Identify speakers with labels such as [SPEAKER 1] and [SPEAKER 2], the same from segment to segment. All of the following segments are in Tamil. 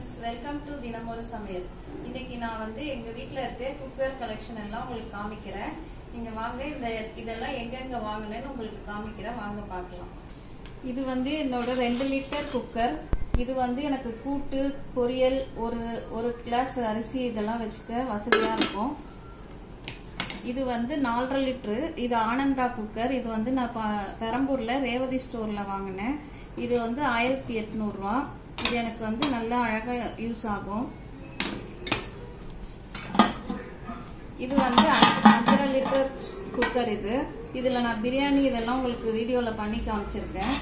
[SPEAKER 1] ஃப்ரெண்ட்ஸ் வெல்கம் டு தினமொரு சமையல் இன்னைக்கு நான் வந்து எங்க வீட்ல இருக்க குக்கர் கலெக்ஷன் எல்லாம் உங்களுக்கு காமிக்கிறேன் நீங்க வாங்க இந்த இதெல்லாம் எங்கெங்க வாங்கினேன்னு உங்களுக்கு காமிக்கிறேன் வாங்க பார்க்கலாம் இது வந்து என்னோட ரெண்டு லிட்டர் குக்கர் இது வந்து எனக்கு கூட்டு பொரியல் ஒரு ஒரு கிளாஸ் அரிசி இதெல்லாம் வச்சுக்க வசதியா இருக்கும் இது வந்து நாலரை லிட்ரு இது ஆனந்தா குக்கர் இது வந்து நான் ப- பெரம்பூர்ல ரேவதி ஸ்டோர்ல வாங்கினேன் இது வந்து ஆயிரத்தி எட்நூறுவா இது எனக்கு வந்து நல்லா அழகா யூஸ் ஆகும் இது வந்து அஞ்சு- அஞ்சரை லிட்டர் குக்கர் இது இதுல நான் பிரியாணி இதெல்லாம் உங்களுக்கு வீடியோல பண்ணி காமிச்சிருக்கேன்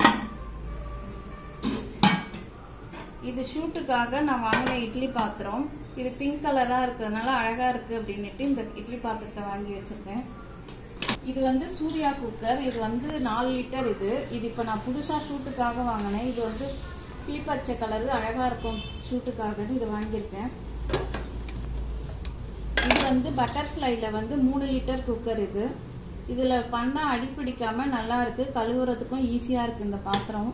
[SPEAKER 1] இது ஷூட்டுக்காக நான் வாங்கின இட்லி பாத்திரம் இது பிங்க் கலரா இருக்கிறதுனால அழகா இருக்கு அப்படின்னுட்டு இந்த இட்லி பாத்திரத்தை வாங்கி வச்சிருக்கேன் இது வந்து சூர்யா குக்கர் இது வந்து நாலு லிட்டர் இது இது இப்ப நான் புதுசா ஷூட்டுக்காக வாங்கினேன் இது வந்து கிளிப்பச்சை கலர் அழகா இருக்கும் ஷூட்டுக்காக இது வாங்கியிருக்கேன் இது வந்து பட்டர்ஃப்ளைல வந்து மூணு லிட்டர் குக்கர் இது இதுல பண்ணா அடி பிடிக்காம நல்லா இருக்கு கழுவுறதுக்கும் ஈஸியா இருக்கு இந்த பாத்திரம்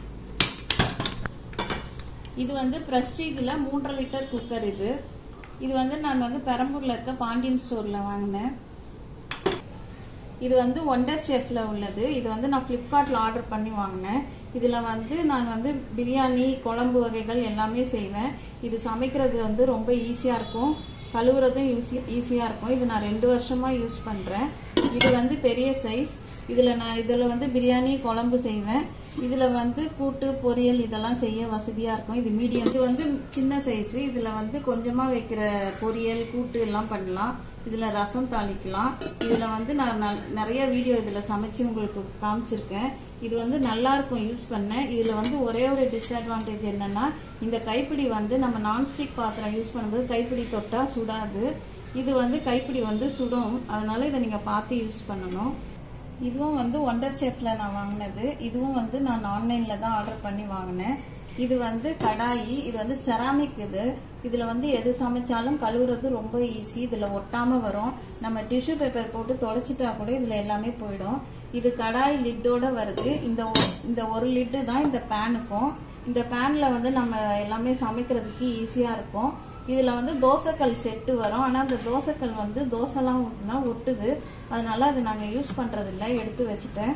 [SPEAKER 1] இது வந்து பிரஸ்டீஜ்ல மூன்றரை லிட்டர் குக்கர் இது இது வந்து நான் வந்து பெரம்பூர்ல இருக்க பாண்டியன் ஸ்டோர்ல வாங்கினேன் இது வந்து ஒண்டர் ஷெஃப்ல உள்ளது இது வந்து நான் ஃப்ளிப்கார்ட்ல ஆர்டர் பண்ணி வாங்கினேன் இதுல வந்து நான் வந்து பிரியாணி குழம்பு வகைகள் எல்லாமே செய்வேன் இது சமைக்கிறது வந்து ரொம்ப ஈஸியா இருக்கும் கழுவுறதும் ஈஸியா இருக்கும் இது நான் ரெண்டு வருஷமா யூஸ் பண்றேன் இது வந்து பெரிய சைஸ் இதுல நான் இதுல வந்து பிரியாணி குழம்பு செய்வேன் இதுல வந்து கூட்டு பொரியல் இதெல்லாம் செய்ய வசதியா இருக்கும் இது மீடியம் இது வந்து சின்ன சைஸ் இதுல வந்து கொஞ்சமா வைக்கிற பொரியல் கூட்டு எல்லாம் பண்ணலாம் இதுல ரசம் தாளிக்கலாம் இதுல வந்து நான் நல்- நிறைய வீடியோ இதுல சமைச்சு உங்களுக்கு காமிச்சிருக்கேன் இது வந்து நல்லா இருக்கும் யூஸ் பண்ண இதுல வந்து ஒரே ஒரு டிஸ்அட்வான்டேஜ் என்னன்னா இந்த கைப்பிடி வந்து நம்ம நான்ஸ்டிக் பாத்திரம் யூஸ் பண்ணும்போது கைப்பிடி தொட்டா சுடாது இது வந்து கைப்பிடி வந்து சுடும் அதனால இதை நீங்க பார்த்து யூஸ் பண்ணணும் இதுவும் வந்து ஒண்டர் ஷெஃப்ல நான் வாங்கினது இதுவும் வந்து நான் ஆன்லைன்ல தான் ஆர்டர் பண்ணி வாங்கினேன் இது வந்து கடாயி இது வந்து செராமிக் இது இதுல வந்து எது சமைச்சாலும் கழுவுறது ரொம்ப ஈஸி இதுல ஒட்டாம வரும் நம்ம டிஷ்யூ பேப்பர் போட்டு தொடச்சிட்டா கூட இதுல எல்லாமே போயிடும் இது கடாய் லிட்டோட வருது இந்த ஒ- இந்த ஒரு லிட்டு தான் இந்த பேனுக்கும் இந்த பேன்ல வந்து நம்ம எல்லாமே சமைக்கிறதுக்கு ஈஸியா இருக்கும் இதுல வந்து தோசைக்கல் செட்டு வரும் ஆனா அந்த தோசைக்கல் வந்து தோசைலாம் ஊட்டினா ஒட்டுது அதனால அது நாங்க யூஸ் பண்றது இல்ல எடுத்து வச்சுட்டேன்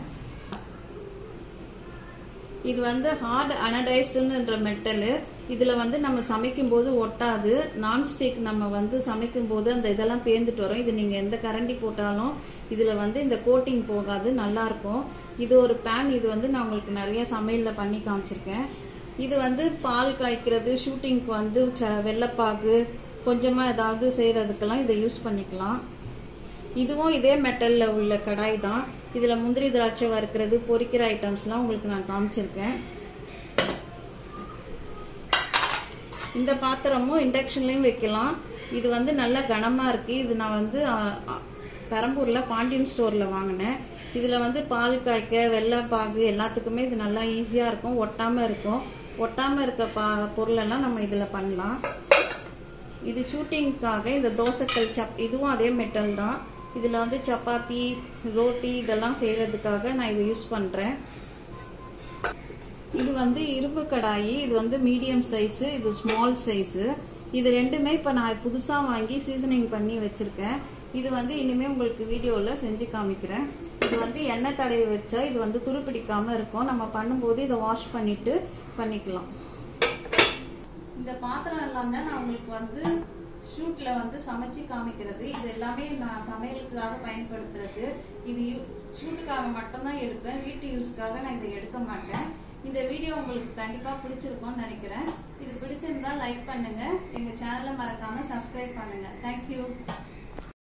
[SPEAKER 1] இது வந்து ஹார்ட் அனடைஸ்டுன்ற மெட்டலு இதுல வந்து நம்ம சமைக்கும் போது ஒட்டாது நான்ஸ்டிக் நம்ம வந்து சமைக்கும் போது அந்த இதெல்லாம் பேந்துட்டு வரும் இது நீங்க எந்த கரண்டி போட்டாலும் இதுல வந்து இந்த கோட்டிங் போகாது நல்லா இருக்கும் இது ஒரு பேன் இது வந்து நான் உங்களுக்கு நிறைய சமையல்ல பண்ணி காமிச்சிருக்கேன் இது வந்து பால் காய்க்கிறது ஷூட்டிங்க்கு வந்து ச- வெள்ளைப்பாகு கொஞ்சமா ஏதாவது செய்யறதுக்கெல்லாம் இதை யூஸ் பண்ணிக்கலாம் இதுவும் இதே மெட்டல்ல உள்ள கடாய் தான் இதுல முந்திரி திராட்சை வறுக்கிறது பொரிக்கிற ஐட்டம்ஸ்லாம் உங்களுக்கு நான் காமிச்சிருக்கேன் இந்த பாத்திரமும் இண்டக்ஷன்லயும் வைக்கலாம் இது வந்து நல்ல கனமா இருக்கு இது நான் வந்து அ, அ, பெரம்பூர்ல பாண்டியன் ஸ்டோர்ல வாங்கினேன் இதுல வந்து பால் காய்க்க வெள்ளைப்பாகு எல்லாத்துக்குமே இது நல்லா ஈஸியா இருக்கும் ஒட்டாம இருக்கும் ஒட்டாம இருக்க பா பொருளெல்லாம் நம்ம இதுல பண்ணலாம் இது ஷூட்டிங்க்காக இந்த தோசைக்கல் சப் இதுவும் அதே மெட்டல் தான் இதுல வந்து சப்பாத்தி ரோட்டி இதெல்லாம் செய்யறதுக்காக நான் இதை யூஸ் பண்றேன் இது வந்து இரும்பு கடாயி இது வந்து மீடியம் சைஸ் இது ஸ்மால் சைஸ் இது ரெண்டுமே இப்ப நான் புதுசா வாங்கி சீசனிங் பண்ணி வச்சிருக்கேன் இது வந்து இனிமே உங்களுக்கு வீடியோல செஞ்சு காமிக்கிறேன் இது வந்து எண்ணெய் தடவி வச்சா இது வந்து துருப்பிடிக்காம இருக்கும் நம்ம பண்ணும்போது இதை வாஷ் பண்ணிட்டு பண்ணிக்கலாம் இந்த பாத்திரம் எல்லாம் தான் நான் உங்களுக்கு வந்து ஷூட்ல வந்து சமைச்சு காமிக்கிறது இது எல்லாமே நான் சமையலுக்காக பயன்படுத்துறது இது ஷூட்டுக்காக மட்டும்தான் எடுப்பேன் வீட்டு யூஸ்க்காக நான் இதை எடுக்க மாட்டேன் இந்த வீடியோ உங்களுக்கு கண்டிப்பா பிடிச்சிருக்கும்னு நினைக்கிறேன் இது பிடிச்சிருந்தா லைக் பண்ணுங்க எங்க சேனலை மறக்காம சப்ஸ்கிரைப் பண்ணுங்க தேங்க்யூ